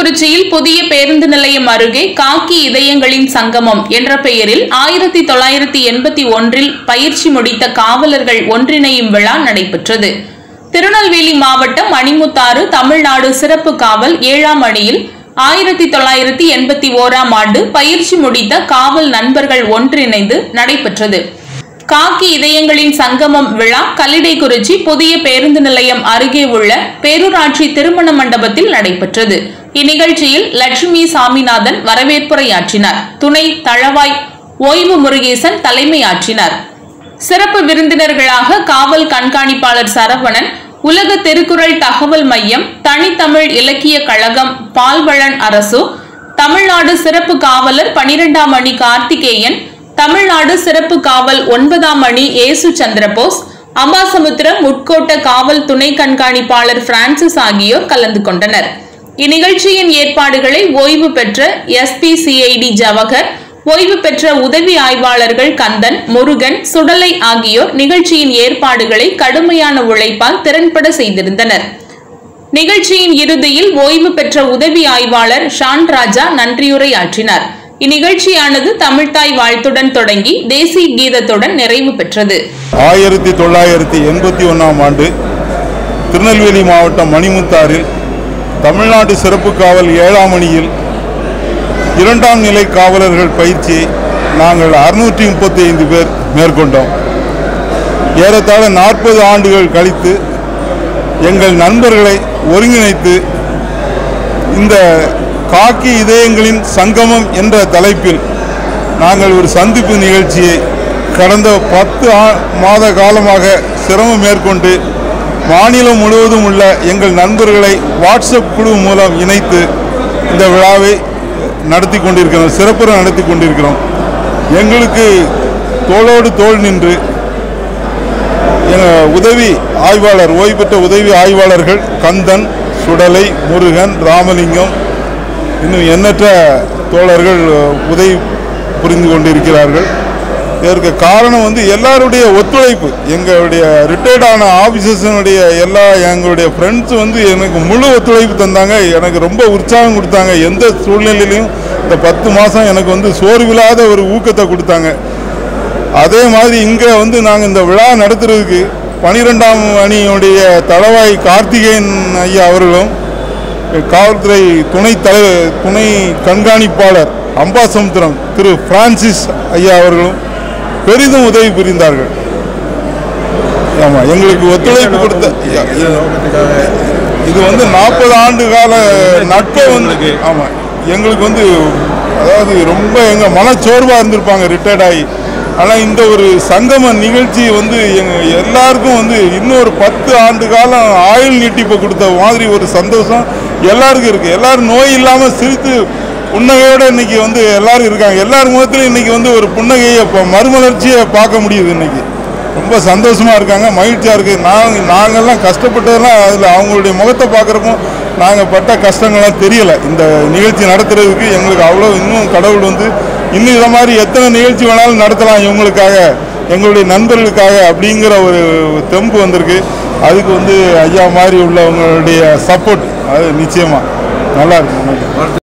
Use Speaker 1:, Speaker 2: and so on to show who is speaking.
Speaker 1: கல்லிடைக்குறிச்சியில் புதிய பேருந்து நிலையம் அருகே காக்கி இதயங்களின் சங்கமம் என்ற பெயரில் ஆயிரத்தி தொள்ளாயிரத்தி எண்பத்தி ஒன்றில் பயிற்சி முடித்த காவலர்கள் ஒன்றிணையும் விழா நடைபெற்றது திருநெல்வேலி மாவட்டம் மணிமுத்தாறு தமிழ்நாடு சிறப்பு காவல் ஏழாம் அணியில் ஆயிரத்தி தொள்ளாயிரத்தி எண்பத்தி ஓராம் ஆண்டு பயிற்சி முடித்த காவல் நண்பர்கள் ஒன்றிணைந்து நடைபெற்றது காக்கி இதயங்களின் சங்கமம் விழா கல்லிடைக்குறிச்சி புதிய பேருந்து நிலையம் அருகே உள்ள பேரூராட்சி திருமண மண்டபத்தில் நடைபெற்றது இந்நிகழ்ச்சியில் லட்சுமி சாமிநாதன் வரவேற்புரையாற்றினார் துணை தளவாய் ஓய்வு முருகேசன் தலைமையாற்றினார் சிறப்பு விருந்தினர்களாக காவல் கண்காணிப்பாளர் சரவணன் உலக திருக்குறள் தகவல் மையம் தனித்தமிழ் இலக்கிய கழகம் பால்வழன் அரசு தமிழ்நாடு சிறப்பு காவலர் பனிரெண்டாம் அணி கார்த்திகேயன் தமிழ்நாடு சிறப்பு காவல் ஒன்பதாம் அணி ஏசு சந்திரபோஸ் அம்பாசமுத்திரம் உட்கோட்ட காவல் துணை கண்காணிப்பாளர் பிரான்சிஸ் ஆகியோர் கலந்து கொண்டனர் இந்நிகழ்ச்சியின் ஏற்பாடுகளை ஓய்வு பெற்ற எஸ்பி சிஐடி ஜவஹர் ஓய்வு பெற்ற உதவி ஆய்வாளர்கள் கந்தன் முருகன் சுடலை ஆகியோர் நிகழ்ச்சியின் ஏற்பாடுகளை கடுமையான உழைப்பால் திறன்பட செய்திருந்தனர் நிகழ்ச்சியின் இறுதியில் ஓய்வு பெற்ற உதவி ஆய்வாளர் ஷான் ராஜா நன்றியுரையாற்றினார் இந்நிகழ்ச்சியானது தமிழ்தாய் வாழ்த்துடன் தொடங்கி தேசிய கீதத்துடன் நிறைவு பெற்றது
Speaker 2: ஆயிரத்தி தொள்ளாயிரத்தி எண்பத்தி ஒன்றாம் ஆண்டு திருநெல்வேலி மாவட்டம் மணிமுத்தாறில் தமிழ்நாடு சிறப்பு காவல் ஏழாம் அணியில் இரண்டாம் நிலை காவலர்கள் பயிற்சியை நாங்கள் அறுநூற்றி முப்பத்தி ஐந்து பேர் மேற்கொண்டோம் ஏறத்தாழ நாற்பது ஆண்டுகள் கழித்து எங்கள் நண்பர்களை ஒருங்கிணைத்து இந்த காக்கி இதயங்களின் சங்கமம் என்ற தலைப்பில் நாங்கள் ஒரு சந்திப்பு நிகழ்ச்சியை கடந்த பத்து ஆ- மாத காலமாக சிரமம் மேற்கொண்டு மாநிலம் முழுவதும் உள்ள எங்கள் நண்பர்களை வாட்ஸ்அப் குழு மூலம் இணைத்து இந்த விழாவை நடத்தி கொண்டிருக்கிறோம் சிறப்புற நடத்தி கொண்டிருக்கிறோம் எங்களுக்கு தோளோடு தோள் நின்று எங்கள் உதவி ஆய்வாளர் ஓய்வு பெற்ற உதவி ஆய்வாளர்கள் கந்தன் சுடலை முருகன் ராமலிங்கம் இன்னும் எண்ணற்ற தோழர்கள் உதவி புரிந்து கொண்டிருக்கிறார்கள் இதற்கு காரணம் வந்து எல்லாருடைய ஒத்துழைப்பு எங்களுடைய ரிட்டையர்டான ஆஃபீஸர்ஸனுடைய எல்லா எங்களுடைய ஃப்ரெண்ட்ஸ் வந்து எனக்கு முழு ஒத்துழைப்பு தந்தாங்க எனக்கு ரொம்ப உற்சாகம் கொடுத்தாங்க எந்த சூழ்நிலையிலையும் இந்த பத்து மாதம் எனக்கு வந்து சோர்வில்லாத ஒரு ஊக்கத்தை கொடுத்தாங்க அதே மாதிரி இங்கே வந்து நாங்கள் இந்த விழா நடத்துறதுக்கு பனிரெண்டாம் அணியுடைய தளவாய் கார்த்திகேயன் ஐயா அவர்களும் காவல்துறை துணை தலை துணை கண்காணிப்பாளர் அம்பாசமுத்திரம் திரு பிரான்சிஸ் ஐயா அவர்களும் பெரிதும் உதவி புரிந்தார்கள் ஆமாம் எங்களுக்கு ஒத்துழைப்பு கொடுத்த இது வந்து நாற்பது ஆண்டு கால நட்பை வந்து ஆமாம் எங்களுக்கு வந்து அதாவது ரொம்ப எங்கள் மனச்சோர்வாக இருந்திருப்பாங்க ரிட்டையர்ட் ஆகி ஆனால் இந்த ஒரு சங்கம நிகழ்ச்சி வந்து எங்கள் எல்லாருக்கும் வந்து இன்னொரு பத்து ஆண்டு காலம் ஆயுள் நீட்டிப்பு கொடுத்த மாதிரி ஒரு சந்தோஷம் எல்லாருக்கும் இருக்குது எல்லாரும் நோய் இல்லாமல் சிரித்து புன்னகையோடு இன்னைக்கு வந்து எல்லாரும் இருக்காங்க எல்லார் முகத்திலும் இன்னைக்கு வந்து ஒரு புன்னகையை இப்போ மறுமலர்ச்சியை பார்க்க முடியுது இன்னைக்கு ரொம்ப சந்தோஷமாக இருக்காங்க மகிழ்ச்சியாக இருக்குது நாங்கள் நாங்கள்லாம் கஷ்டப்பட்டதெல்லாம் அதில் அவங்களுடைய முகத்தை பார்க்குறப்போ நாங்கள் பட்ட கஷ்டங்கள்லாம் தெரியலை இந்த நிகழ்ச்சி நடத்துறதுக்கு எங்களுக்கு அவ்வளோ இன்னும் கடவுள் வந்து இன்னும் இதை மாதிரி எத்தனை நிகழ்ச்சி வேணாலும் நடத்தலாம் இவங்களுக்காக எங்களுடைய நண்பர்களுக்காக அப்படிங்கிற ஒரு தெம்பு வந்திருக்கு அதுக்கு வந்து ஐயா மாதிரி உள்ளவங்களுடைய சப்போர்ட் அது நிச்சயமாக நல்லா இருக்கு